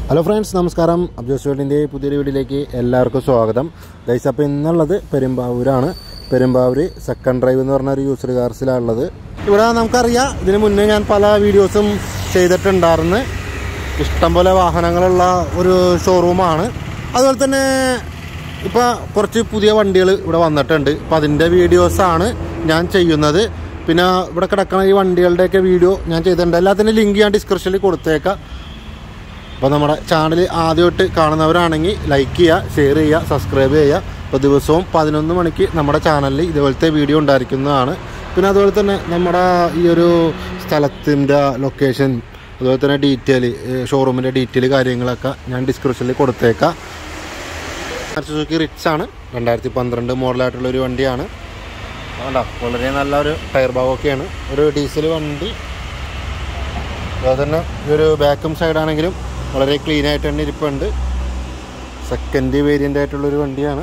Hello friends നമസ്കാരം അബ്ജോസ് വേൾഡിൻ്റെ പുതിയൊരു വീഡിയോയിലേക്ക് എല്ലാവർക്കും സ്വാഗതം ഗൈസ് അപ്പോൾ ഇന്നുള്ളത് പെരുമ്പാവൂരാണ് പെരുമ്പാവൂർ സെക്കൻഡ് ഡ്രൈവ് എന്ന് പറഞ്ഞ ഒരു യൂസർ കാർസിലാണുള്ളത് ഇവിടെ നമുക്കറിയാം ഇതിന് മുന്നേ ഞാൻ പല വീഡിയോസും ചെയ്തിട്ടുണ്ടായിരുന്നു ഇഷ്ടംപോലെ വാഹനങ്ങളുള്ള ഒരു ഷോറൂമാണ് അതുപോലെ തന്നെ ഇപ്പോൾ കുറച്ച് പുതിയ വണ്ടികൾ ഇവിടെ വന്നിട്ടുണ്ട് അപ്പോൾ അതിൻ്റെ വീഡിയോസാണ് ഞാൻ ചെയ്യുന്നത് പിന്നെ ഇവിടെ കിടക്കുന്ന ഈ വണ്ടികളുടെയൊക്കെ വീഡിയോ ഞാൻ ചെയ്തിട്ടുണ്ട് എല്ലാത്തിൻ്റെ ലിങ്ക് ഞാൻ ഡിസ്ക്രിപ്ഷനിൽ കൊടുത്തേക്കാം അപ്പോൾ നമ്മുടെ ചാനൽ ആദ്യമായിട്ട് കാണുന്നവരാണെങ്കിൽ ലൈക്ക് ചെയ്യുക ഷെയർ ചെയ്യുക സബ്സ്ക്രൈബ് ചെയ്യുക അപ്പോൾ ദിവസവും പതിനൊന്ന് മണിക്ക് നമ്മുടെ ചാനലിൽ ഇതുപോലത്തെ വീഡിയോ ഉണ്ടായിരിക്കുന്നതാണ് പിന്നെ അതുപോലെ തന്നെ നമ്മുടെ ഈ ഒരു സ്ഥലത്തിൻ്റെ ലൊക്കേഷൻ അതുപോലെ തന്നെ ഡീറ്റെയിൽ ഷോറൂമിൻ്റെ ഡീറ്റെയിൽ കാര്യങ്ങളൊക്കെ ഞാൻ ഡിസ്ക്രിപ്ഷനിൽ കൊടുത്തേക്കാം സുസുക്കി റിച്ച് ആണ് രണ്ടായിരത്തി പന്ത്രണ്ട് മോഡലായിട്ടുള്ള ഒരു വണ്ടിയാണ് വേണ്ട വളരെ നല്ല ഒരു ടയർ ഭാഗമൊക്കെയാണ് ഒരു ഡീസൽ വണ്ടി അതുപോലെ തന്നെ ഈ ഒരു ബാക്കും സൈഡാണെങ്കിലും വളരെ ക്ലീൻ ആയിട്ട് തന്നെ ഇരിപ്പുണ്ട് സെക്കൻഡ് വേരിയൻ്റ് ആയിട്ടുള്ളൊരു വണ്ടിയാണ്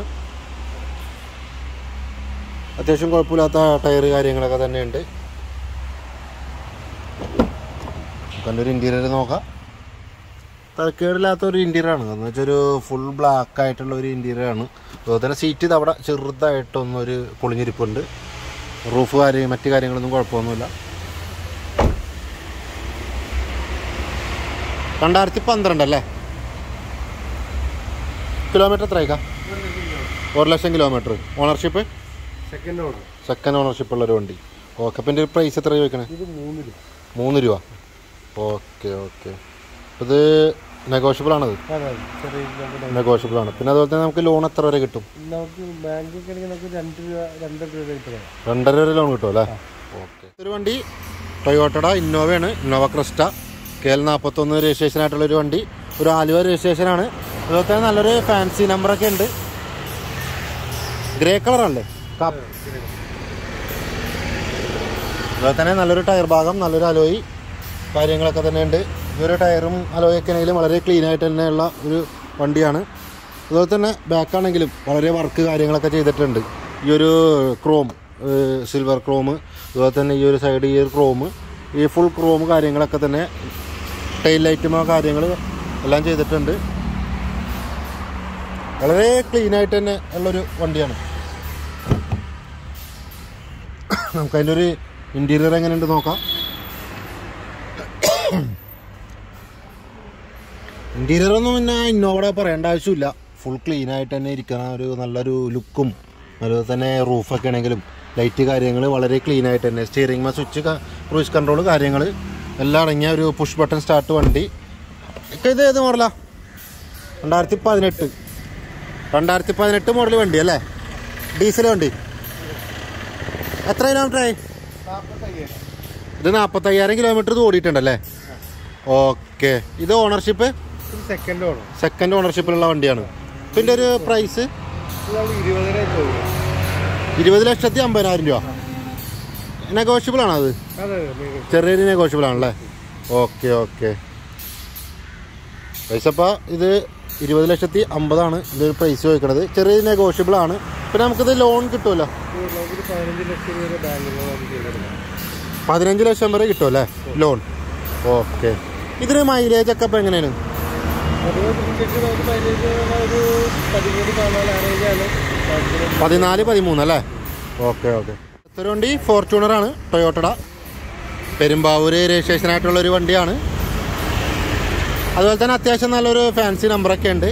അത്യാവശ്യം കുഴപ്പമില്ലാത്ത ടയർ കാര്യങ്ങളൊക്കെ തന്നെയുണ്ട് കണ്ട ഒരു ഇൻറ്റീരിയർ നോക്കാം തലക്കേടില്ലാത്ത ഒരു ഇൻറ്റീരിയറാണ് എന്ന് വെച്ചാൽ ഒരു ഫുൾ ബ്ലാക്ക് ആയിട്ടുള്ള ഒരു ഇൻറ്റീരിയറാണ് അതുപോലെ തന്നെ സീറ്റ് ഇത് അവിടെ ചെറുതായിട്ടൊന്നൊരു പൊളിഞ്ഞിരിപ്പുണ്ട് റൂഫ് കാര്യം മറ്റു കാര്യങ്ങളൊന്നും കുഴപ്പമൊന്നുമില്ല രണ്ടായിരത്തി പന്ത്രണ്ട് അല്ലേ കിലോമീറ്റർ എത്രയേക്കാം ഒരു lakh kilometre ownership second order second ownership ഉള്ള ഒരു വണ്ടി ഓക്കെ അപ്പം ഇതിൻ്റെ പ്രൈസ് എത്ര ചോദിക്കണേ ഇത് മൂന്ന് രൂപ മൂന്ന് രൂപ ഓക്കെ ഓക്കെ ഇത് നെഗോഷ്യബിൾ ആണത് അതെ ചെറിയ നമുക്ക് നെഗോഷ്യബിൾ ആണ് പിന്നെ അതുപോലെ തന്നെ നമുക്ക് ലോൺ എത്ര വരെ കിട്ടും നമുക്ക് ബാങ്കിൽ ആണെങ്കിൽ നമുക്ക് രണ്ട് രൂപ രണ്ടര രൂപ കിട്ടണം രണ്ടര വരെ ലോൺ കിട്ടും അല്ലേ ഓക്കെ ഒരു വണ്ടി ടൊയോട്ടയുടെ ഇന്നോവയാണ് ഇന്നോവ ക്രിസ്റ്റ കെ എൽ നാൽപ്പത്തൊന്ന് രജിസ്ട്രേഷൻ ആയിട്ടുള്ള ഒരു വണ്ടി ഒരു ആലുവ രജിസ്ട്രേഷനാണ് അതുപോലെ തന്നെ നല്ലൊരു ഫാൻസി നമ്പറൊക്കെ ഉണ്ട് ഗ്രേ കളറല്ലേ കാപ്പ് അതുപോലെ തന്നെ നല്ലൊരു ടയർ ഭാഗം നല്ലൊരു അലോയി കാര്യങ്ങളൊക്കെ തന്നെ ഉണ്ട് ഈ ഒരു ടയറും അലോയൊക്കെ ആണെങ്കിലും വളരെ ക്ലീൻ ആയിട്ട് തന്നെയുള്ള ഒരു വണ്ടിയാണ് അതുപോലെ തന്നെ ബാക്കാണെങ്കിലും വളരെ വർക്ക് കാര്യങ്ങളൊക്കെ ചെയ്തിട്ടുണ്ട് ഈ ഒരു ക്രോം സിൽവർ ക്രോം അതുപോലെ തന്നെ ഈ ഒരു സൈഡ് ഈ ഒരു ക്രോം ഈ ഫുൾ ക്രോം കാര്യങ്ങളൊക്കെ തന്നെ ടൈൽ ലൈറ്റുമോ കാര്യങ്ങൾ എല്ലാം ചെയ്തിട്ടുണ്ട് വളരെ ക്ലീൻ ആയിട്ട് തന്നെ ഉള്ളൊരു വണ്ടിയാണ് നമുക്ക് അതിൻ്റെ ഒരു ഇൻറ്റീരിയർ എങ്ങനെയുണ്ട് നോക്കാം ഇൻറ്റീരിയർ ഒന്നും പിന്നെ ഇന്നോവിടെ പറയേണ്ട ആവശ്യമില്ല ഫുൾ ക്ലീൻ ആയിട്ട് തന്നെ ഇരിക്കുന്ന ഒരു നല്ലൊരു ലുക്കും അതുപോലെ തന്നെ റൂഫൊക്കെ ആണെങ്കിലും ലൈറ്റ് കാര്യങ്ങൾ വളരെ ക്ലീൻ ആയിട്ട് തന്നെ സ്റ്റിയറിംഗ് സ്വിച്ച് ക്രൂസ് കൺട്രോൾ കാര്യങ്ങൾ എല്ലാം അടങ്ങിയ ഒരു പുഷ് ബട്ടൺ സ്റ്റാർട്ട് വണ്ടി ഒക്കെ ഇത് ഏത് മോഡലാ രണ്ടായിരത്തി പതിനെട്ട് രണ്ടായിരത്തി പതിനെട്ട് മോഡൽ വണ്ടി അല്ലേ ഡീസൽ വണ്ടി എത്ര കിലോമീറ്റർ ആയി നാൽപ്പത്തയ്യായിരം ഇത് നാൽപ്പത്തയ്യായിരം കിലോമീറ്റർ ഇത് ഓടിയിട്ടുണ്ടല്ലേ ഓക്കെ ഇത് ഓണർഷിപ്പ് ഇത് സെക്കൻഡ് ഓർഡർ സെക്കൻഡ് ഓണർഷിപ്പിലുള്ള വണ്ടിയാണ് ഇതിൻ്റെ ഒരു പ്രൈസ് ഇത് നമ്മൾ ഇരുപതര ചോദിക്കും ഇരുപത് ലക്ഷത്തി അമ്പതിനായിരം രൂപ നെഗോഷ്യബിൾ ആണോ അത് അതെ അതെ ചെറിയൊരു നെഗോഷ്യബിൾ ആണല്ലേ ഓക്കെ ഓക്കെ പൈസ അപ്പോൾ ഇത് ഇരുപത് ലക്ഷത്തി അമ്പതാണ് ഇതിൻ്റെ പ്രൈസ് ചോദിക്കണത് ചെറിയ നെഗോഷ്യബിൾ ആണ് പിന്നെ നമുക്കിത് ലോൺ കിട്ടുമല്ലോ നമുക്കൊരു പതിനഞ്ച് ലക്ഷം രൂപ ബാങ്കിൽ നമുക്ക് ചെയ്തെടുക്കാം പതിനഞ്ച് ലക്ഷം വരെ കിട്ടുമല്ലേ ലോൺ ഓക്കെ ഇതിന് മൈലേജ് ഒക്കെ ഇപ്പോൾ എങ്ങനെയാണ് അതുപോലെ തിരിച്ചിട്ട് നമുക്ക് മൈലേജ് ഒരു പതിമൂന്ന് പതിനാല് ആറേജാണ് പതിനാല് പതിമൂന്ന് അല്ലേ ഓക്കെ ഓക്കെ ഒരു വണ്ടി ഫോർച്യൂണറാണ് ടൊയോട്ടട പെരുമ്പാവൂർ രജിസ്ട്രേഷൻ ആയിട്ടുള്ള ഒരു വണ്ടിയാണ് അതുപോലെ തന്നെ അത്യാവശ്യം നല്ലൊരു ഫാൻസി നമ്പറൊക്കെ ഉണ്ട്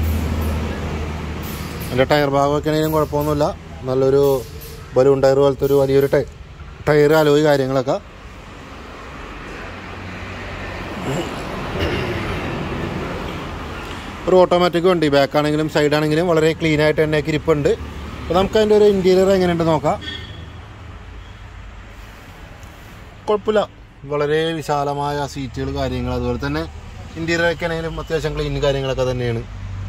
എൻ്റെ ടയർ ഭാഗമൊക്കെ ആണെങ്കിലും കുഴപ്പമൊന്നുമില്ല നല്ലൊരു ബലൂൺ ടയർ പോലത്തെ ഒരു വലിയൊരു ടയർ ടയർ അലോയി കാര്യങ്ങളൊക്കെ ഒരു ഓട്ടോമാറ്റിക് വണ്ടി ബാക്ക് ആണെങ്കിലും സൈഡ് ആണെങ്കിലും വളരെ ക്ലീൻ ആയിട്ട് തന്നെ ഇരിപ്പുണ്ട് അപ്പോൾ നമുക്ക് അതിൻ്റെ ഒരു ഇൻറ്റീരിയർ എങ്ങനെയുണ്ട് നോക്കാം കുഴപ്പമില്ല വളരെ വിശാലമായ സീറ്റുകൾ കാര്യങ്ങൾ അതുപോലെ തന്നെ ഇൻറ്റീരിയർ ഒക്കെ ആണെങ്കിലും അത്യാവശ്യം ക്ലീൻ കാര്യങ്ങളൊക്കെ തന്നെയാണ്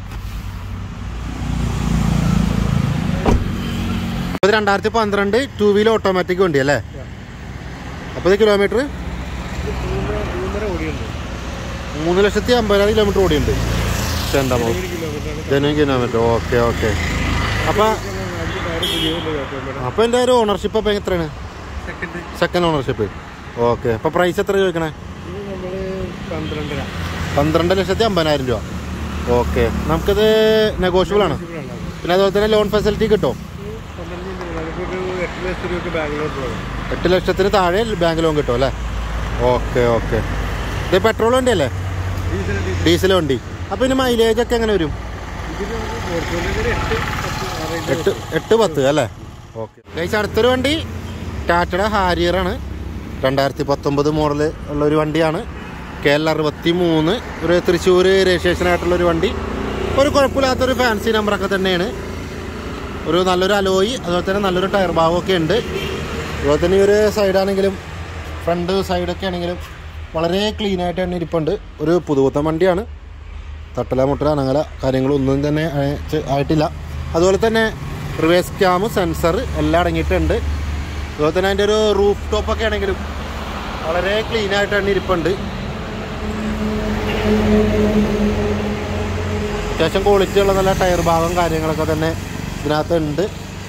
ഇത് രണ്ടായിരത്തി പന്ത്രണ്ട് ടു വീലർ ഓട്ടോമാറ്റിക് വണ്ടി അല്ലേ അപ്പോൾ ഇത് കിലോമീറ്റർ മൂന്ന് മൂന്നര ഓടിയുണ്ട് മൂന്ന് ലക്ഷത്തി അമ്പതിനായിരം കിലോമീറ്റർ ഓടിയുണ്ട് എന്താ ഒരു കിലോമീറ്ററാണ് ജനുവൻ കിലോമീറ്റർ ഓക്കെ ഓക്കെ അപ്പോൾ അഞ്ച് ടയർ പുതിയതുണ്ട് കേട്ടോ അപ്പോൾ എൻ്റെ ഒരു ഓണർഷിപ്പ് അപ്പോൾ എത്രയാണ് സെക്കൻഡ് സെക്കൻഡ് ഓണർഷിപ്പ് ഓക്കെ അപ്പോൾ പ്രൈസ് എത്ര ചോദിക്കണേ ഇത് നമ്മൾ പന്ത്രണ്ടര പന്ത്രണ്ട് ലക്ഷത്തി അമ്പതിനായിരം രൂപ ഓക്കെ നമുക്കിത് നെഗോഷ്യബിൾ ആണ് പിന്നെ അതുപോലെ തന്നെ ലോൺ ഫെസിലിറ്റി കിട്ടും നമുക്കൊരു എട്ട് ലക്ഷം രൂപയ്ക്ക് ബാംഗ്ലൂർ പോകാം എട്ട് ലക്ഷത്തിന് താഴെ ബാങ്ക് ലോൺ കിട്ടും അല്ലേ ഓക്കെ ഓക്കെ ഇത് പെട്രോൾ വണ്ടി അല്ലേ ഡീസൽ ഡീസൽ ഡീസൽ വണ്ടി അപ്പോൾ ഇതിന് മൈലേജ് ഒക്കെ എങ്ങനെ വരും ഇതിന് നമുക്ക് പോർച്ചുഗലിൽ എട്ട് പത്ത് ആ range എട്ട് എട്ട് പത്ത് അല്ലേ ഓക്കെ ഗൈസ് അടുത്തൊരു വണ്ടി ടാറ്റയുടെ ഹാരിയറാണ് രണ്ടായിരത്തി പത്തൊമ്പത് മോഡൽ ഉള്ള ഒരു വണ്ടിയാണ് കെ എൽ അറുപത്തി മൂന്ന് ഒരു തൃശ്ശൂർ രജിസ്ട്രേഷൻ ആയിട്ടുള്ള ഒരു വണ്ടി ഒരു കുഴപ്പമില്ലാത്തൊരു ഫാൻസി നമ്പറൊക്കെ തന്നെയാണ് ഒരു നല്ലൊരു അലോയി അതുപോലെ തന്നെ നല്ലൊരു ടയർ ഭാഗമൊക്കെ ഉണ്ട് അതുപോലെ തന്നെ ഈ ഒരു സൈഡാണെങ്കിലും ഫ്രണ്ട് സൈഡൊക്കെ ആണെങ്കിലും വളരെ ക്ലീൻ ആയിട്ട് തന്നെ ഇരിപ്പുണ്ട് ഒരു പുതുപുത്തൻ വണ്ടിയാണ് തട്ടല മുട്ടല അനങ്ങല കാര്യങ്ങളൊന്നും തന്നെ ആയ- ആയിട്ടില്ല അതുപോലെ തന്നെ റിവേഴ്സ് ക്യാമ് സെൻസർ എല്ലാം അടങ്ങിയിട്ടുണ്ട് അതുപോലെ തന്നെ അതിൻ്റെ ഒരു റൂഫ് ടോപ്പൊക്കെ ആണെങ്കിലും വളരെ ക്ലീൻ ആയിട്ട് തന്നെ ഇരിപ്പുണ്ട് അത്യാവശ്യം ക്വാളിറ്റി ഉള്ള നല്ല ടയർ ഭാഗം കാര്യങ്ങളൊക്കെ തന്നെ ഇതിനകത്ത് ഉണ്ട്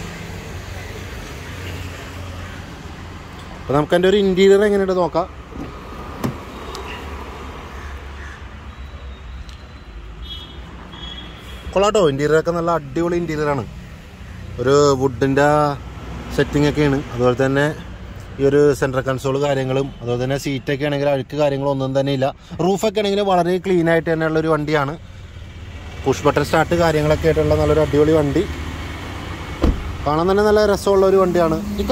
അപ്പോൾ നമുക്ക് അതിൻ്റെ ഒരു ഇൻറ്റീരിയർ എങ്ങനെയുണ്ട് നോക്കാം കൊള്ളാട്ടോ ഇൻറ്റീരിയറൊക്കെ നല്ല അടിപൊളി ഇൻറ്റീരിയറാണ് ഒരു വുഡിൻ്റെ സെറ്റിംഗ് ഒക്കെയാണ് അതുപോലെ തന്നെ ഈ ഒരു സെൻട്രൽ കൺസോൾ കാര്യങ്ങളും അതുപോലെ തന്നെ സീറ്റൊക്കെ ആണെങ്കിൽ അഴുക്ക് കാര്യങ്ങളും ഒന്നും തന്നെ ഇല്ല റൂഫൊക്കെ ആണെങ്കിൽ വളരെ ക്ലീൻ ആയിട്ട് തന്നെയുള്ള ഒരു വണ്ടിയാണ് പുഷ് ബട്ടൺ സ്റ്റാർട്ട് കാര്യങ്ങളൊക്കെ ആയിട്ടുള്ള നല്ലൊരു അടിപൊളി വണ്ടി കാണാൻ തന്നെ നല്ല രസമുള്ള ഒരു വണ്ടിയാണ് ഇക്ക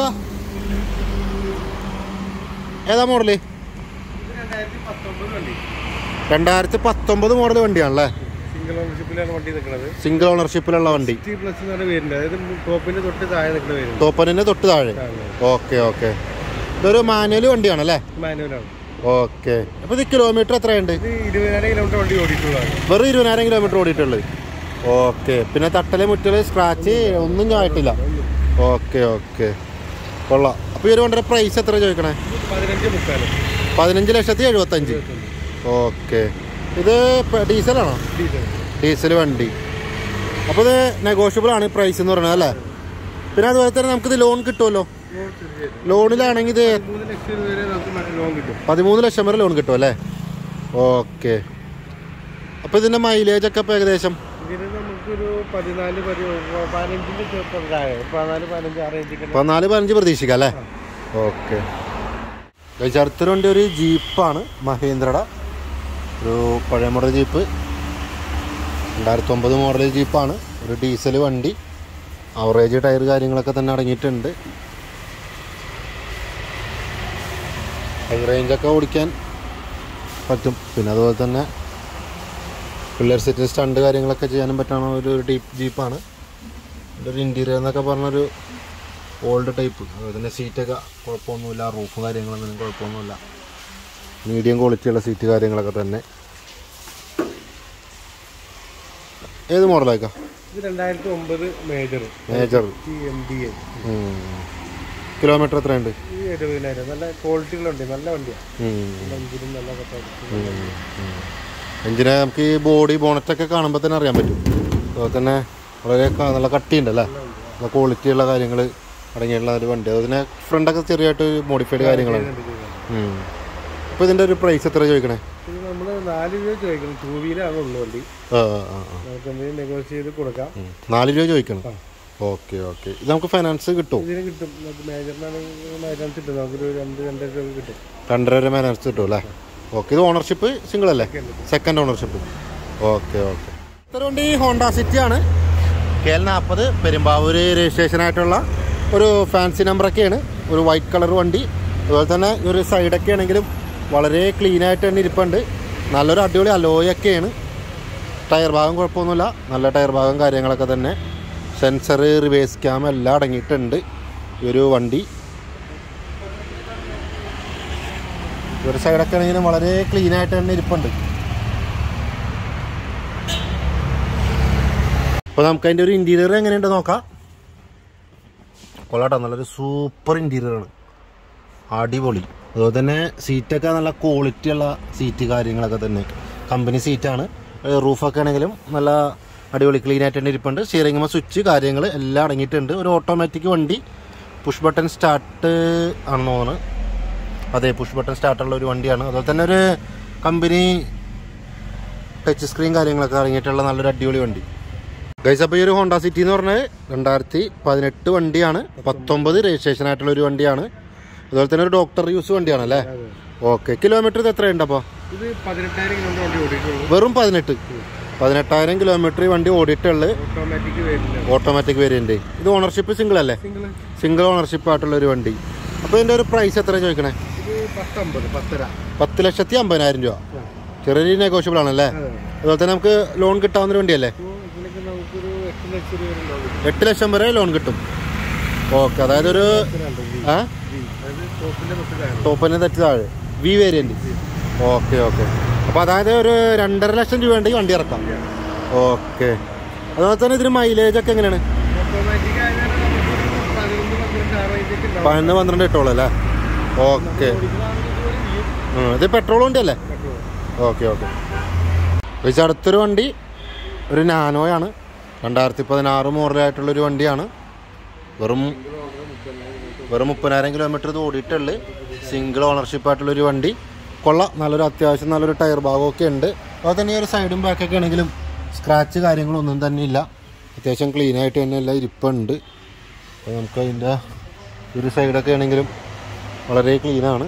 ഏതാ മോഡല് രണ്ടായിരത്തി പത്തൊമ്പത് വണ്ടി രണ്ടായിരത്തി പത്തൊമ്പത് മോഡൽ വണ്ടിയാണല്ലേ സിംഗിൾ ഓണർഷിപ്പിലാണ് വണ്ടി നിൽക്കുന്നത് സിംഗിൾ ഓണർഷിപ്പിലുള്ള വണ്ടി സിക്സ്റ്റി പ്ലസ് എന്ന് പറഞ്ഞ പേരുണ്ട് അതായത് ടോപ്പിന്റെ തൊട്ട് താഴെ നിൽക്കുന്ന പേരുണ്ട് തോപ്പനിൻ്റെ തൊട്ട് താഴെ ഓക്കെ ഓക്കെ ഇതൊരു മാനുവൽ വണ്ടിയാണല്ലേ മാനുവലാണ് ഓക്കെ അപ്പോൾ ഇത് കിലോമീറ്റർ എത്രയുണ്ട് ഇത് ഇരുപതിനായിരം കിലോമീറ്റർ വണ്ടി ഓടിയിട്ടുള്ളതാണ് വെറും ഇരുപതിനായിരം കിലോമീറ്റർ ഓടിയിട്ടുള്ളത് ഓക്കെ പിന്നെ തട്ടല് മുറ്റല് സ്ക്രാച്ച് ഒന്നും ഞാൻ ആയിട്ടില്ല ഓക്കെ ഓക്കെ കൊള്ളാം അപ്പോൾ ഈ ഒരു വണ്ടിയുടെ പ്രൈസ് എത്ര ചോദിക്കണേ പതിനഞ്ച് മുക്കാലും പതിനഞ്ച് ലക്ഷത്തി എഴുപത്തഞ്ച് ഓക്കെ ഇത് പ- ഡീസലാണോ ഡീസൽ ഡീസൽ വണ്ടി അപ്പോൾ ഇത് നെഗോഷ്യബിൾ ആണ് പ്രൈസ് എന്ന് പറയുന്നത് അല്ലേ പിന്നെ അതുപോലെ തന്നെ നമുക്കിത് ലോൺ കിട്ടുമല്ലോ ലോൺ തീർച്ചയായിട്ടും ലോണിലാണെങ്കിൽ ഇത് മൂന്ന് ലക്ഷം രൂപ വരെ നമുക്ക് മറ്റേ ലോൺ കിട്ടും പതിമൂന്ന് ലക്ഷം വരെ ലോൺ കിട്ടും അല്ലേ ഓക്കെ അപ്പോൾ ഇതിൻ്റെ മൈലേജ് ഒക്കെ ഇപ്പോൾ ഏകദേശം ഇതിന് നമുക്കൊരു പതിനാല് പതി പതിനഞ്ചിന്റെ ചെറുപ്പം താഴെ പതിനാല് പതിനഞ്ച് ആ റേഞ്ചിൽ പതിനാല് പതിനഞ്ച് പ്രതീക്ഷിക്കാം അല്ലേ ഓക്കെ അടുത്തൊരു വണ്ടി ഒരു ജീപ്പാണ് മഹീന്ദ്രയുടെ ഒരു പഴയ മോഡൽ ജീപ്പ് രണ്ടായിരത്തി ഒമ്പത് മോഡൽ ജീപ്പാണ് ഒരു ഡീസൽ വണ്ടി അവറേജ് ടയർ കാര്യങ്ങളൊക്കെ തന്നെ അടങ്ങിയിട്ടുണ്ട് ഹൈ റേഞ്ചൊക്കെ ഓടിക്കാൻ പറ്റും പിന്നെ അതുപോലെ തന്നെ പിള്ളേർ സെറ്റിൽ സ്റ്റണ്ട് കാര്യങ്ങളൊക്കെ ചെയ്യാനും പറ്റുന്ന ഒരു ഡീപ്പ് ജീപ്പാണ് ഇതിൻ്റെ ഒരു ഇൻറ്റീരിയർ എന്നൊക്കെ പറഞ്ഞൊരു ഓൾഡ് ടൈപ്പ് അതുപോലെ തന്നെ സീറ്റൊക്കെ കുഴപ്പമൊന്നുമില്ല റൂഫ് കാര്യങ്ങളൊന്നും കുഴപ്പമൊന്നുമില്ല മീഡിയം ക്വാളിറ്റിയുള്ള സീറ്റ് കാര്യങ്ങളൊക്കെ തന്നെ ഏത് മോഡലാക്കാം ഇത് രണ്ടായിരത്തി ഒമ്പത് major major M D A kilometre എത്രയുണ്ട് ഈ എഴുപതിനായിരം നല്ല ക്വാളിറ്റികളുണ്ട് നല്ല വണ്ടിയാണ് ഉം. എഞ്ചിനും നല്ല കപ്പാസിറ്റി ഉം. ഉം. എഞ്ചിനെ നമുക്ക് ഈ ബോഡി ബോണറ്റൊക്കെ കാണുമ്പോൾ തന്നെ അറിയാൻ പറ്റും അതുപോലെ തന്നെ വളരെ ക- നല്ല കട്ടിയുണ്ട് അല്ലേ നല്ല ക്വാളിറ്റിയുള്ള കാര്യങ്ങൾ അടങ്ങിയുള്ള ഒരു വണ്ടി അതുപോലെ തന്നെ ഫ്രണ്ടൊക്കെ ചെറിയായിട്ട് മോഡിഫൈഡ് കാര്യങ്ങളാണ് അപ്പോൾ ഇതിൻ്റെ ഒരു പ്രൈസ് എത്ര ചോദിക്കണേ ഇത് നമ്മൾ നാല് രൂപ ചോദിക്കണം ടൂ വീലാണ് ഉള്ളു വണ്ടി ആ ആ ആ ആ. നമുക്ക് എന്തെങ്കിലും നെഗോഷിയേറ്റ് ചെയ്ത് കൊടുക്കാം ഉം. നാല് രൂപ ചോദിക്കണം ഓക്കെ ഓക്കെ ഇത് നമുക്ക് ഫൈനാൻസ് കിട്ടും ഇതിന് കിട്ടും നമുക്ക് മേജറിനാണെങ്കിൽ മേജറിന് കിട്ടും നമുക്കൊരു രണ്ട് രണ്ടര രൂപ കിട്ടും രണ്ടര വരെ ഫൈനാൻസ് കിട്ടും അല്ലേ ഓക്കെ ഇത് ഓണർഷിപ്പ് സിംഗിൾ അല്ലേ സെക്കൻഡ് ഓണർഷിപ്പ് ഓക്കെ ഓക്കെ ഇത്ര വണ്ടി ഹോണ്ട സിറ്റി ആണ് കെ എൽ നാൽപ്പത് പെരുമ്പാവൂർ രജിസ്ട്രേഷൻ ആയിട്ടുള്ള ഒരു ഫാൻസി നമ്പറൊക്കെയാണ് ഒരു വൈറ്റ് കളർ വണ്ടി അതുപോലെ തന്നെ ഈ ഒരു സൈഡൊക്കെ ആണെങ്കിലും വളരെ ക്ലീൻ ആയിട്ട് തന്നെ ഇരിപ്പുണ്ട് നല്ലൊരു അടിപൊളി അലോയൊക്കെയാണ് ടയർ ഭാഗം കുഴപ്പമൊന്നുമില്ല നല്ല ടയർ ഭാഗം കാര്യങ്ങളൊക്കെ തന്നെ സെൻസർ റിവേഴ്സ് ക്യാം എല്ലാം അടങ്ങിയിട്ടുണ്ട് ഈ ഒരു വണ്ടി ഈ ഒരു സൈഡൊക്കെ ആണെങ്കിലും വളരെ ക്ലീൻ ആയിട്ട് തന്നെ ഇരിപ്പുണ്ട് അപ്പോൾ നമുക്ക് അതിൻ്റെ ഒരു ഇൻറ്റീരിയർ എങ്ങനെയുണ്ട് നോക്കാം കൊള്ളാട്ടോ നല്ലൊരു സൂപ്പർ ഇൻറ്റീരിയറാണ് അടിപൊളി അതുപോലെ തന്നെ സീറ്റൊക്കെ നല്ല ക്വാളിറ്റി ഉള്ള സീറ്റ് കാര്യങ്ങളൊക്കെ തന്നെ കമ്പനി സീറ്റാണ് റൂഫൊക്കെ ആണെങ്കിലും നല്ല അടിപൊളി ക്ലീൻ ആയിട്ട് തന്നെ ഇരിപ്പുണ്ട് സ്റ്റിയറിംഗ് സ്വിച്ച് കാര്യങ്ങൾ എല്ലാം അടങ്ങിയിട്ടുണ്ട് ഒരു ഓട്ടോമാറ്റിക് വണ്ടി പുഷ് ബട്ടൺ സ്റ്റാർട്ട് ആണെന്ന് തോന്നുന്നു അതെ പുഷ് ബട്ടൺ സ്റ്റാർട്ടുള്ള ഒരു വണ്ടിയാണ് അതുപോലെ തന്നെ ഒരു കമ്പനി ടച്ച് സ്ക്രീൻ കാര്യങ്ങളൊക്കെ ഇറങ്ങിയിട്ടുള്ള നല്ലൊരു അടിപൊളി വണ്ടി ഗൈസ് അപ്പോൾ ഈ ഒരു ഹോണ്ട സിറ്റി എന്ന് പറഞ്ഞത് രണ്ടായിരത്തി പതിനെട്ട് വണ്ടിയാണ് പത്തൊമ്പത് രജിസ്ട്രേഷൻ ആയിട്ടുള്ള ഒരു വണ്ടിയാണ് അതുപോലെ തന്നെ ഒരു ഡോക്ടർ യൂസ് വണ്ടിയാണ് അല്ലേ അതെ ഓക്കെ കിലോമീറ്റർ ഇത് എത്രയുണ്ട് അപ്പോൾ ഇത് പതിനെട്ടായിരം കിലോമീറ്റർ വണ്ടി ഓടിയിട്ടുള്ളൂ വെറും പതിനെട്ട് പതിനെട്ടായിരം കിലോമീറ്റർ ഈ വണ്ടി ഓടിയിട്ടുള്ളത് ഓട്ടോമാറ്റിക് വരില്ല ഓട്ടോമാറ്റിക് വേരിയന്റ് ഇത് ഓണർഷിപ്പ് സിംഗിൾ അല്ലേ സിംഗിൾ സിംഗിൾ ഓണർഷിപ്പ് ആയിട്ടുള്ള ഒരു വണ്ടി അപ്പോൾ ഇതിൻ്റെ ഒരു പ്രൈസ് എത്ര ചോദിക്കണേ ഇത് പത്തൊമ്പത് പത്തര പത്ത് ലക്ഷത്തി അമ്പതിനായിരം രൂപ ചെറിയ നെഗോഷ്യബിൾ ആണല്ലേ അതെ അതുപോലെ തന്നെ നമുക്ക് ലോൺ കിട്ടാവുന്ന ഒരു വണ്ടിയല്ലേ അപ്പോൾ ഇതിനൊക്കെ നമുക്കൊരു എട്ട് ലക്ഷം രൂപ വരെ ഉണ്ടാവും എട്ട് ലക്ഷം വരെ ലോൺ കിട്ടും ഓക്കെ അതായത് ഒരു രണ്ട് വി. ആ വി. അതായത് ടോപ്പിന്റെ തൊട്ട് താഴെ ടോപ്പിന് തെറ്റ് താഴെ വി വേരിയന്റ് ഓക്കെ ഓക്കെ അപ്പോൾ അതായത് ഒരു രണ്ടര ലക്ഷം രൂപ ഉണ്ടെങ്കിൽ വണ്ടി ഇറക്കാം ഓക്കെ അതുപോലെ തന്നെ ഇതിന് മൈലേജ് ഒക്കെ എങ്ങനെയാണ് ഓട്ടോമാറ്റിക് ആയതാണ് നമുക്കൊരു പതിനൊന്ന് പന്ത്രണ്ട് ആ റേഞ്ചൊക്കെ ഉണ്ടാവും പതിനൊന്ന് പന്ത്രണ്ട് ഇട്ടോളൂ അല്ലേ ഓക്കെ ഓടിക്കുന്നതാണെങ്കിൽ ഒരു വി ഇത് പെട്രോൾ വണ്ടി അല്ലേ പെട്രോൾ ഓക്കെ ഓക്കെ പക്ഷേ അടുത്തൊരു വണ്ടി ഒരു നാനോയാണ് രണ്ടായിരത്തി പതിനാറ് മോഡലായിട്ടുള്ളൊരു വണ്ടിയാണ് വെറും വെറും മുപ്പതിനായിരം കിലോമീറ്റർ ഇത് ഓടിയിട്ടുള്ളു സിംഗിൾ ഓണർഷിപ്പ് ആയിട്ടുള്ളൊരു വണ്ടി കൊള്ള നല്ലൊരു അത്യാവശ്യം നല്ലൊരു ടയർ ഭാഗമൊക്കെ ഉണ്ട് അതുപോലെ തന്നെ ഈ ഒരു സൈഡും ബാക്കൊക്കെ ആണെങ്കിലും സ്ക്രാച്ച് കാര്യങ്ങളൊന്നും തന്നെ ഇല്ല അത്യാവശ്യം ക്ലീൻ ആയിട്ട് തന്നെ എല്ലാം ഇരിപ്പുണ്ട് അപ്പോൾ നമുക്ക് അതിൻ്റെ ഒരു സൈഡൊക്കെ ആണെങ്കിലും വളരെ ക്ലീനാണ്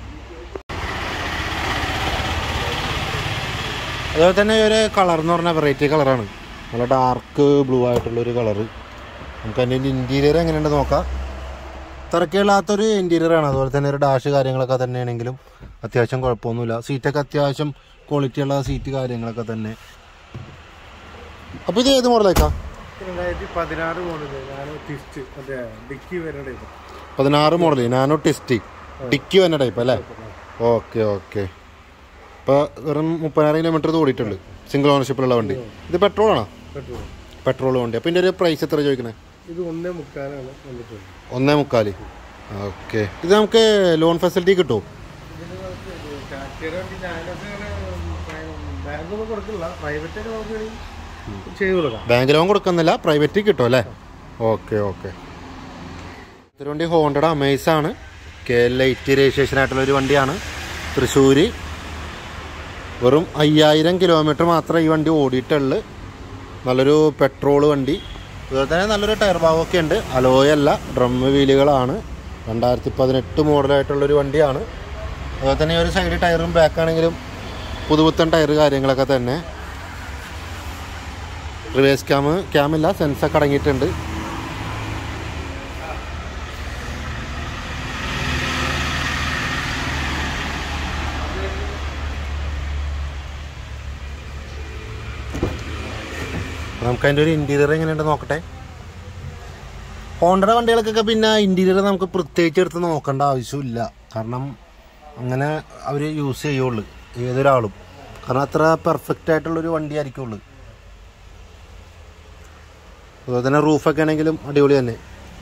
അതുപോലെ തന്നെ ഈ ഒരു കളർ എന്ന് പറഞ്ഞാൽ വെറൈറ്റി കളറാണ് നല്ല ഡാർക്ക് ബ്ലൂ ആയിട്ടുള്ളൊരു കളറ് നമുക്ക് അതിൻ്റെ ഇൻറ്റീരിയർ എങ്ങനെയുണ്ട് നോക്കാം തിരക്കില്ലാത്തൊരു ഇൻറ്റീരിയറാണ് അതുപോലെ തന്നെ ഒരു ഡാഷ് കാര്യങ്ങളൊക്കെ തന്നെയാണെങ്കിലും അത്യാവശ്യം കുഴപ്പമൊന്നുമില്ല സീറ്റൊക്കെ അത്യാവശ്യം ക്വാളിറ്റി ഉള്ള സീറ്റ് കാര്യങ്ങളൊക്കെ തന്നെ അപ്പോൾ ഇത് ഏത് മോഡലേക്കാ രണ്ടായിരത്തി പതിനാറ് മോഡല് നാനോ ടിസ്റ്റ് മറ്റേ ഡിക്കി വരുന്ന ടൈപ്പ് പതിനാറ് മോഡൽ നാനോ ടെസ്റ്റ് ഡിക്കി വന്ന ടൈപ്പ് അല്ലേ ഓക്കെ ഓക്കെ ഇപ്പോൾ വെറും മുപ്പതിനായിരം കിലോമീറ്റർ ഇത് ഓടിയിട്ടുണ്ട് സിംഗിൾ ഓണർഷിപ്പിലുള്ള വണ്ടി ഇത് പെട്രോൾ ആണോ പെട്രോൾ പെട്രോൾ വണ്ടി അപ്പോൾ ഇതിൻ്റെ ഒരു പ്രൈസ് എത്ര ചോദിക്കണേ ഇത് ഒന്നേ മുക്കാലാണ് വന്നിട്ടുള്ളത് ഒന്നേ മുക്കാല് ഓക്കെ ഇത് നമുക്ക് ലോൺ ഫെസിലിറ്റി കിട്ടുമോ ടാറ്റയുടെ വണ്ടി ഞാനൊക്കെ ബാങ്കൊന്നും കൊടുക്കില്ല പ്രൈവറ്റ് ഒക്കെ നമുക്ക് വേണമെങ്കിൽ ചെയ്തു കൊടുക്കാം ബാങ്ക് ലോൺ കൊടുക്കുന്നില്ല പ്രൈവറ്റ് കിട്ടും അല്ലേ ഓക്കെ ഓക്കെ ഇതൊരു വണ്ടി ഹോണ്ടയുടെ അമേസ് ആണ് കെ എൽ എയ്റ്റി രജിസ്ട്രേഷൻ ആയിട്ടുള്ള ഒരു വണ്ടിയാണ് തൃശ്ശൂർ വെറും അയ്യായിരം കിലോമീറ്റർ മാത്രമേ ഈ വണ്ടി ഓടിയിട്ടുള്ളൂ നല്ലൊരു പെട്രോൾ വണ്ടി അതുപോലെ തന്നെ നല്ലൊരു ടയർ ഭാഗമൊക്കെ ഉണ്ട് അലോയല്ല ഡ്രം വീലുകളാണ് രണ്ടായിരത്തി പതിനെട്ട് മോഡലായിട്ടുള്ളൊരു വണ്ടിയാണ് അതുപോലെ തന്നെ ഈ ഒരു സൈഡ് ടയറും ബാക്ക് ആണെങ്കിലും പുതുപുത്തൻ ടയർ കാര്യങ്ങളൊക്കെ തന്നെ റിവേഴ്സ് ക്യാം ക്യാമില്ല സെൻസൊക്കെ അടങ്ങിയിട്ടുണ്ട് നമുക്ക് അതിൻ്റെ ഒരു ഇൻറ്റീരിയർ എങ്ങനെയുണ്ട് നോക്കട്ടെ ഹോണ്ടയുടെ വണ്ടികൾക്കൊക്കെ പിന്നെ ഇൻറ്റീരിയർ നമുക്ക് പ്രത്യേകിച്ച് എടുത്ത് നോക്കേണ്ട ആവശ്യമില്ല കാരണം അങ്ങനെ അവർ യൂസ് ചെയ്യുള്ളൂ ഏതൊരാളും കാരണം അത്ര പെർഫെക്റ്റ് ആയിട്ടുള്ളൊരു വണ്ടി ആയിരിക്കുള്ളൂ അതുപോലെ തന്നെ റൂഫൊക്കെ ആണെങ്കിലും അടിപൊളി തന്നെ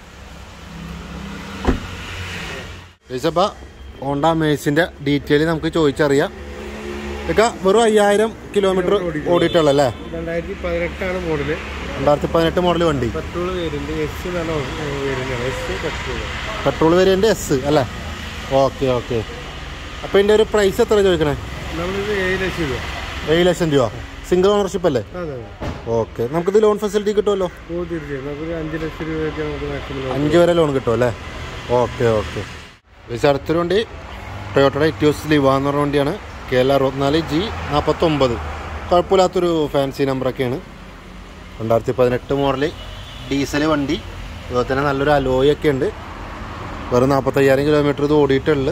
ചോദിച്ചപ്പോൾ ഹോണ്ട മേസിൻ്റെ ഡീറ്റെയിൽ നമുക്ക് ചോദിച്ചറിയാം ഇതൊക്കെ വെറും അയ്യായിരം കിലോമീറ്റർ ഓടിയിട്ടുള്ളല്ലേ രണ്ടായിരത്തി പതിനെട്ടാണ് മോഡല് രണ്ടായിരത്തി പതിനെട്ട് മോഡൽ വണ്ടി പെട്രോൾ വേരിയന്റ് എസ് എന്നാണ് variant S petrol petrol variant S അല്ലേ ഓക്കെ ഓക്കെ അപ്പോൾ ഇതിൻ്റെ ഒരു പ്രൈസ് എത്ര ചോദിക്കണേ നമ്മളിത് ഏഴ് ലക്ഷം രൂപ ഏഴ് ലക്ഷം രൂപ സിംഗിൾ ഓണർഷിപ്പ് അല്ലേ അതെ അതെ ഓക്കെ നമുക്കിത് ലോൺ ഫെസിലിറ്റി കിട്ടുമല്ലോ ഓ തീർച്ചയായും നമുക്കൊരു അഞ്ച് ലക്ഷം രൂപയൊക്കെ നമുക്ക് മാക്സിമം അഞ്ച് വരെ ലോൺ കിട്ടും അല്ലേ ഓക്കെ ഓക്കെ പക്ഷേ അടുത്തൊരു വണ്ടി ടൊയോട്ടയുടെ ഇറ്റ്യൂസ് ലിവ എന്ന് പറഞ്ഞ വണ്ടിയാണ് കെ എൽ അറുപത്തിനാല് ജി നാൽപ്പത്തൊമ്പത് കുഴപ്പമില്ലാത്തൊരു ഫാൻസി നമ്പറൊക്കെയാണ് രണ്ടായിരത്തി പതിനെട്ട് മോഡല് ഡീസൽ വണ്ടി അതുപോലെ തന്നെ നല്ലൊരു അലോയൊക്കെ ഉണ്ട് വെറും നാൽപ്പത്തയ്യായിരം കിലോമീറ്റർ ഇത് ഓടിയിട്ടുള്ളു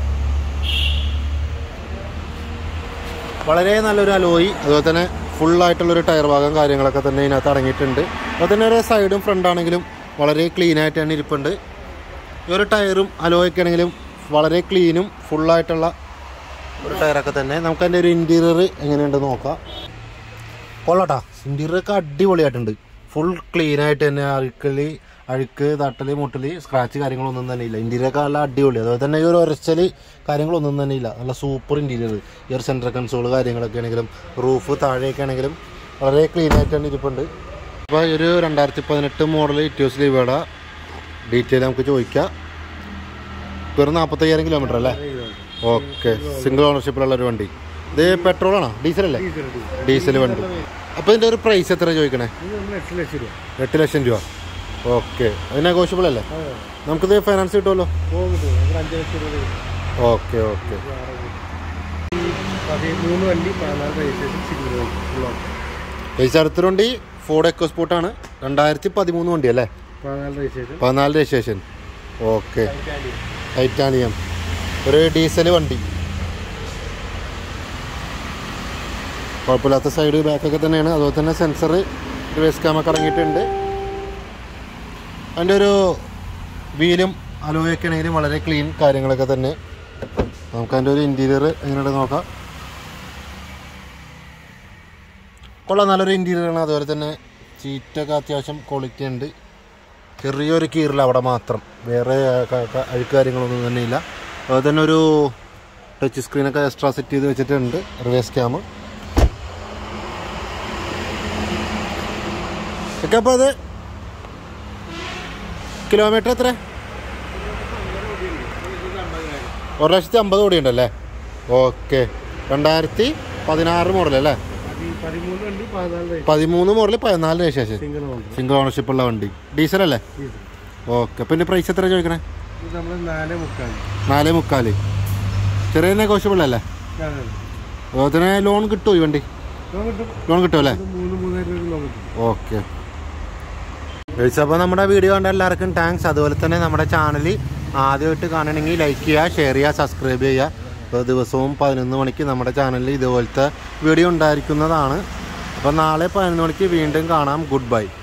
വളരെ നല്ലൊരു അലോയി അതുപോലെ തന്നെ ഫുള്ളായിട്ടുള്ളൊരു ടയർ ഭാഗം കാര്യങ്ങളൊക്കെ തന്നെ ഇതിനകത്ത് അടങ്ങിയിട്ടുണ്ട് അതുപോലെ തന്നെ ഒരു സൈഡും ഫ്രണ്ട് ആണെങ്കിലും വളരെ ക്ലീൻ ആയിട്ട് തന്നെ ഇരിപ്പുണ്ട് ഈ ഒരു ടയറും അലോയൊക്കെ ആണെങ്കിലും വളരെ ക്ലീനും ഫുള്ളായിട്ടുള്ള ഒരു ടയറൊക്കെ തന്നെ നമുക്ക് അതിൻ്റെ ഒരു ഇൻറ്റീരിയർ എങ്ങനെയുണ്ടെന്ന് നോക്കാം കൊള്ളട്ടാ ഇൻറ്റീരിയറൊക്കെ അടിപൊളിയായിട്ടുണ്ട് ഫുൾ ക്ലീൻ ആയിട്ട് തന്നെ അഴുക്കല് അഴുക്ക് തട്ടല് മുട്ടല് സ്ക്രാച്ച് കാര്യങ്ങളൊന്നും തന്നെ ഇല്ല ഇൻറ്റീരിയറൊക്കെ നല്ല അടിപൊളി അതുപോലെ തന്നെ ഈ ഒരു ഉരച്ചല് കാര്യങ്ങളൊന്നും തന്നെ ഇല്ല നല്ല സൂപ്പർ ഇൻറ്റീരിയർ ഈ ഒരു സെൻട്രൽ കൺസോൾ കാര്യങ്ങളൊക്കെ ആണെങ്കിലും റൂഫ് താഴെയൊക്കെ ആണെങ്കിലും വളരെ ക്ലീൻ ആയിട്ട് തന്നെ ഇരിപ്പുണ്ട് അപ്പോൾ ഈ ഒരു രണ്ടായിരത്തി പതിനെട്ട് മോഡൽ ഇറ്റ്യൂസ് ലീവയുടെ ഡീറ്റെയിൽ നമുക്ക് ചോദിക്കാം വെറും നാൽപ്പത്തയ്യായിരം കിലോമീറ്റർ അല്ലേ ഓക്കെ സിംഗിൾ ഓണർഷിപ്പിലുള്ള ഒരു വണ്ടി ഇത് പെട്രോളാണോ ഡീസലല്ലേ ഡീസൽ ഡീസൽ ഡീസൽ വണ്ടി അപ്പോൾ ഇതിൻ്റെ ഒരു പ്രൈസ് എത്ര ചോദിക്കണേ ഇത് നമ്മൾ എട്ട് ലക്ഷം രൂപ എട്ട് ലക്ഷം രൂപ ഓക്കെ അത് നെഗോഷ്യബിൾ അല്ലേ അതെ നമുക്കിത് ഫൈനാൻസ് കിട്ടുമല്ലോ പോകും കിട്ടും നമുക്ക് അഞ്ച് ലക്ഷം രൂപ കിട്ടും. ഓക്കെ ഓക്കെ ഈ പതിമൂന്ന് വണ്ടി പതിനാല് രജിസ്ട്രേഷൻ സിഗ്നൽ ഉള്ളതാണ് പൈസ അടുത്തൊരു വണ്ടി ഫോർഡ് എക്കോ സ്പോർട്ടാണ് രണ്ടായിരത്തി പതിമൂന്ന് വണ്ടി അല്ലേ പതിനാല് രജിസ്ട്രേഷൻ പതിനാല് രജിസ്ട്രേഷൻ ഓക്കെ ടൈറ്റാനിയം ഒരു ഡീസൽ വണ്ടി കുഴപ്പമില്ലാത്ത സൈഡ് ബാക്കൊക്കെ തന്നെയാണ് അതുപോലെ തന്നെ സെൻസർ റിവേഴ്സ് ക്യാമൊക്കെ അടങ്ങിയിട്ടുണ്ട് അതിൻ്റെ ഒരു വീലും അലോയൊക്കെ ആണെങ്കിലും വളരെ ക്ലീൻ കാര്യങ്ങളൊക്കെ തന്നെ നമുക്ക് അതിൻ്റെ ഒരു ഇൻറ്റീരിയർ എങ്ങനെയുണ്ട് നോക്കാം കൊള്ളാം നല്ലൊരു ഇൻറ്റീരിയറാണ് അതുപോലെ തന്നെ സീറ്റൊക്കെ അത്യാവശ്യം ക്വാളിറ്റി ഉണ്ട് ചെറിയൊരു കീറിൽ അവിടെ മാത്രം വേറെ ക- ക- അഴുക്ക് കാര്യങ്ങളൊന്നും തന്നെ ഇല്ല അതുപോലെ തന്നെ ഒരു ടച്ച് സ്ക്രീനൊക്കെ എക്സ്ട്രാ സെറ്റ് ചെയ്ത് വെച്ചിട്ടുണ്ട് റിവേഴ്സ് ക്യാം ഒക്കെ അപ്പോൾ അത് കിലോമീറ്റർ എത്ര ഒരു ലക്ഷത്തി അമ്പത് കോടി ഉണ്ടല്ലേ ഓക്കെ രണ്ടായിരത്തി പതിനാറ് മോഡൽ അല്ലേ പതി- പതിമൂന്ന് വണ്ടി പതിനാല് രജിസ്ട്രേഷൻ പതിമൂന്ന് മോഡൽ പതിനാലിന് ശേഷം സിംഗിൾ ഓണർ സിംഗിൾ ഓണർഷിപ്പ് ഉള്ള വണ്ടി ഡീസൽ അല്ലേ ഡീസൽ ഓക്കെ പിന്നെ പ്രൈസ് എത്ര ചോദിക്കണേ ഇത് നമ്മൾ നാല് മുക്കാൽ നാല് മുക്കാല് ചെറിയ നെഗോഷ്യബിൾ അല്ലേ അതെ അതുപോലെ തന്നെ ലോൺ കിട്ടുമോ ഈ വണ്ടി ലോൺ കിട്ടും ലോൺ കിട്ടുമല്ലേ ഇത് മൂന്ന് മൂന്നര രൂപ ലോൺ കിട്ടും ഓക്കെ അപ്പോൾ നമ്മുടെ വീഡിയോ കണ്ട എല്ലാവർക്കും താങ്ക്സ് അതുപോലെ തന്നെ നമ്മുടെ ചാനൽ ആദ്യമായിട്ട് കാണണമെങ്കിൽ ലൈക്ക് ചെയ്യുക ഷെയർ ചെയ്യുക സബ്സ്ക്രൈബ് ചെയ്യുക അപ്പോൾ ദിവസവും പതിനൊന്ന് മണിക്ക് നമ്മുടെ ചാനലിൽ ഇതുപോലത്തെ വീഡിയോ ഉണ്ടായിരിക്കുന്നതാണ് അപ്പോൾ നാളെ പതിനൊന്ന് മണിക്ക് വീണ്ടും കാണാം ഗുഡ് ബൈ